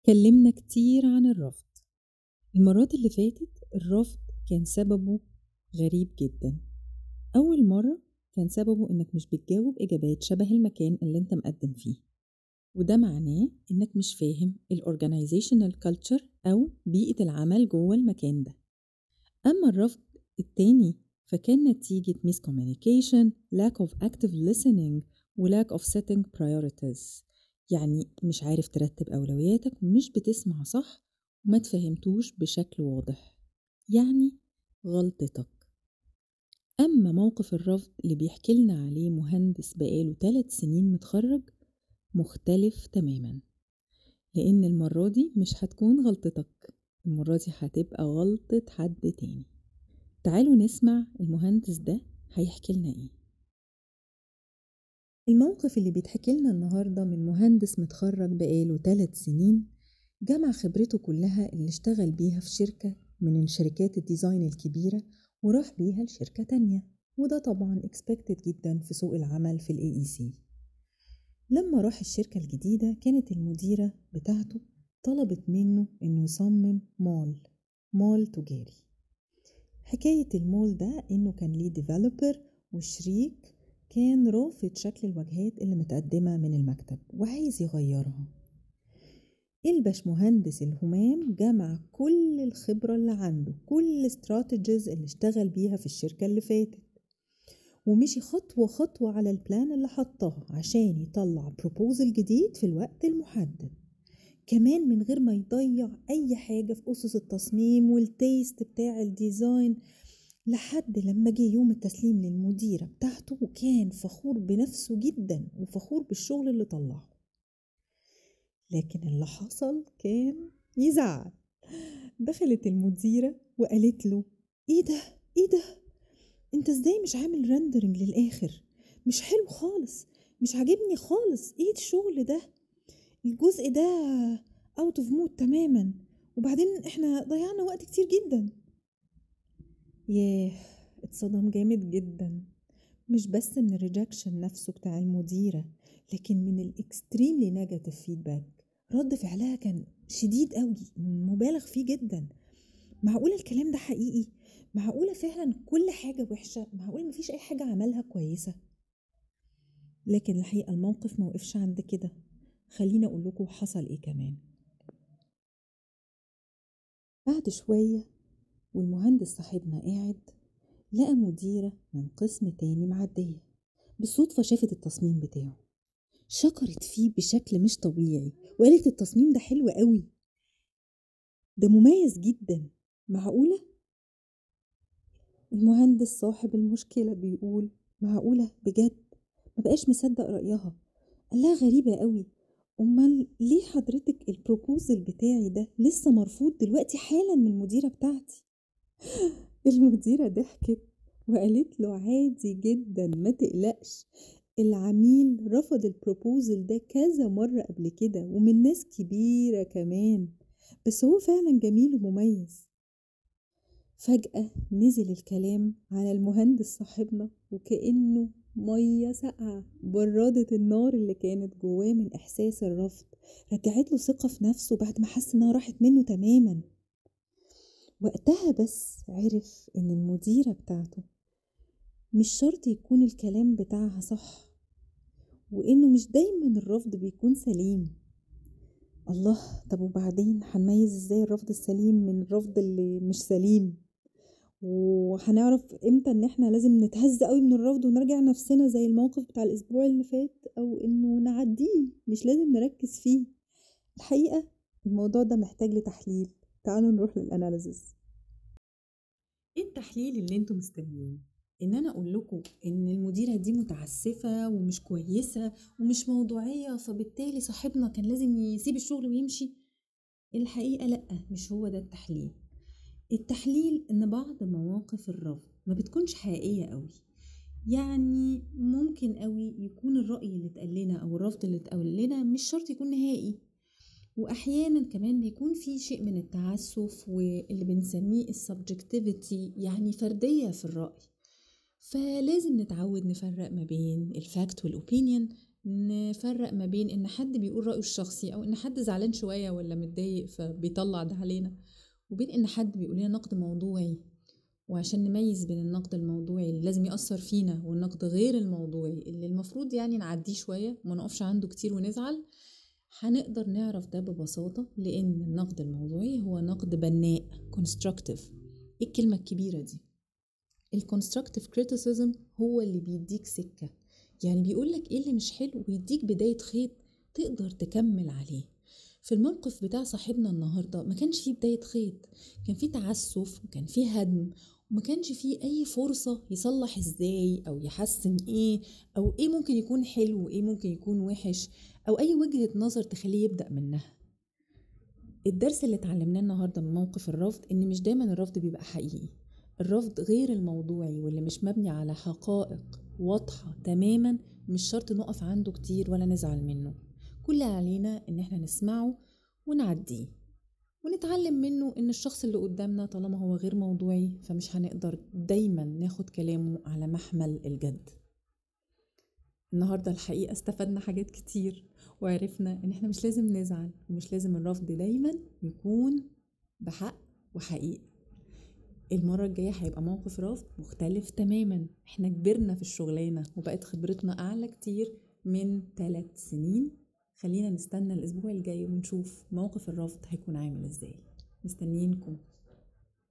اتكلمنا كتير عن الرفض المرات اللي فاتت الرفض كان سببه غريب جدا أول مرة كان سببه إنك مش بتجاوب إجابات شبه المكان اللي أنت مقدم فيه وده معناه إنك مش فاهم ال organizational culture أو بيئة العمل جوه المكان ده أما الرفض التاني فكان نتيجة miscommunication, lack of active listening و lack of setting priorities يعني مش عارف ترتب أولوياتك مش بتسمع صح وما تفهمتوش بشكل واضح يعني غلطتك أما موقف الرفض اللي بيحكي لنا عليه مهندس بقاله ثلاث سنين متخرج مختلف تماما لأن المرة دي مش هتكون غلطتك المرة دي هتبقى غلطة حد تاني تعالوا نسمع المهندس ده هيحكي لنا ايه الموقف اللي بيتحكي لنا النهاردة من مهندس متخرج بقاله ثلاث سنين جمع خبرته كلها اللي اشتغل بيها في شركة من الشركات الديزاين الكبيرة وراح بيها لشركة تانية وده طبعا expected جدا في سوق العمل في الاي AEC لما راح الشركة الجديدة كانت المديرة بتاعته طلبت منه انه يصمم مول مول تجاري حكاية المول ده انه كان ليه ديفلوبر وشريك كان رافض شكل الواجهات اللي متقدمة من المكتب وعايز يغيرها الباشمهندس الهمام جمع كل الخبرة اللي عنده كل الاستراتيجيز اللي اشتغل بيها في الشركة اللي فاتت ومشي خطوة خطوة على البلان اللي حطها عشان يطلع بروبوزل جديد في الوقت المحدد كمان من غير ما يضيع أي حاجة في أسس التصميم والتيست بتاع الديزاين لحد لما جه يوم التسليم للمديرة بتاعته وكان فخور بنفسه جدا وفخور بالشغل اللي طلعه لكن اللي حصل كان يزعل دخلت المديرة وقالت له ايه ده ايه ده انت ازاي مش عامل رندرنج للاخر مش حلو خالص مش عاجبني خالص ايه الشغل ده الجزء ده اوت اوف مود تماما وبعدين احنا ضيعنا وقت كتير جدا ياه اتصدم جامد جدا مش بس من الريجكشن نفسه بتاع المديرة لكن من الاكستريملي نيجاتيف فيدباك رد فعلها كان شديد قوي مبالغ فيه جدا معقولة الكلام ده حقيقي معقولة فعلا كل حاجة وحشة معقولة مفيش أي حاجة عملها كويسة لكن الحقيقة الموقف موقفش عند كده خليني أقول لكم حصل إيه كمان بعد شوية والمهندس صاحبنا قاعد لقى مديرة من قسم تاني معدية بالصدفة شافت التصميم بتاعه شكرت فيه بشكل مش طبيعي وقالت التصميم ده حلو قوي ده مميز جدا معقولة؟ المهندس صاحب المشكلة بيقول معقولة بجد ما بقاش مصدق رأيها قال لها غريبة قوي أمال ليه حضرتك البروبوزل بتاعي ده لسه مرفوض دلوقتي حالا من المديرة بتاعتي المديرة ضحكت وقالت له عادي جدا ما تقلقش العميل رفض البروبوزل ده كذا مرة قبل كده ومن ناس كبيرة كمان بس هو فعلا جميل ومميز فجأة نزل الكلام على المهندس صاحبنا وكأنه مية ساقعة بردت النار اللي كانت جواه من إحساس الرفض رجعت له ثقة في نفسه بعد ما حس إنها راحت منه تماما وقتها بس عرف إن المديرة بتاعته مش شرط يكون الكلام بتاعها صح وإنه مش دايما الرفض بيكون سليم الله طب وبعدين هنميز ازاي الرفض السليم من الرفض اللي مش سليم وهنعرف امتى ان احنا لازم نتهز قوي من الرفض ونرجع نفسنا زي الموقف بتاع الاسبوع اللي فات او انه نعديه مش لازم نركز فيه الحقيقة الموضوع ده محتاج لتحليل تعالوا نروح للاناليزز ايه التحليل اللي انتم مستنيين ان انا اقول لكم ان المديره دي متعسفه ومش كويسه ومش موضوعيه فبالتالي صاحبنا كان لازم يسيب الشغل ويمشي الحقيقه لا مش هو ده التحليل التحليل ان بعض مواقف الرفض ما بتكونش حقيقيه قوي يعني ممكن قوي يكون الرأي اللي اتقال لنا أو الرفض اللي اتقال لنا مش شرط يكون نهائي وأحيانا كمان بيكون في شيء من التعسف واللي بنسميه السبجكتيفيتي يعني فردية في الرأي فلازم نتعود نفرق ما بين الفاكت والأوبينيون نفرق ما بين ان حد بيقول رأيه الشخصي او ان حد زعلان شوية ولا متضايق فبيطلع ده علينا وبين ان حد بيقول لنا نقد موضوعي وعشان نميز بين النقد الموضوعي اللي لازم يأثر فينا والنقد غير الموضوعي اللي المفروض يعني نعديه شوية وما نقفش عنده كتير ونزعل هنقدر نعرف ده ببساطة لأن النقد الموضوعي هو نقد بناء constructive ايه الكلمة الكبيرة دي الكونستراكتيف كريتيسيزم هو اللي بيديك سكة يعني بيقولك ايه اللي مش حلو ويديك بداية خيط تقدر تكمل عليه في الموقف بتاع صاحبنا النهاردة ما كانش فيه بداية خيط كان فيه تعسف وكان فيه هدم وما كانش فيه أي فرصة يصلح ازاي أو يحسن ايه أو ايه ممكن يكون حلو وايه ممكن يكون وحش أو أي وجهة نظر تخليه يبدأ منها الدرس اللي اتعلمناه النهارده من موقف الرفض ان مش دايما الرفض بيبقى حقيقي الرفض غير الموضوعي واللي مش مبني على حقائق واضحة تماما مش شرط نقف عنده كتير ولا نزعل منه كل اللي علينا ان احنا نسمعه ونعديه ونتعلم منه ان الشخص اللي قدامنا طالما هو غير موضوعي فمش هنقدر دايما ناخد كلامه على محمل الجد النهارده الحقيقة استفدنا حاجات كتير وعرفنا ان احنا مش لازم نزعل ومش لازم الرفض دايما يكون بحق وحقيقي المرة الجاية هيبقى موقف رفض مختلف تماما احنا كبرنا في الشغلانة وبقت خبرتنا أعلى كتير من ثلاث سنين خلينا نستنى الأسبوع الجاي ونشوف موقف الرفض هيكون عامل ازاي مستنيينكم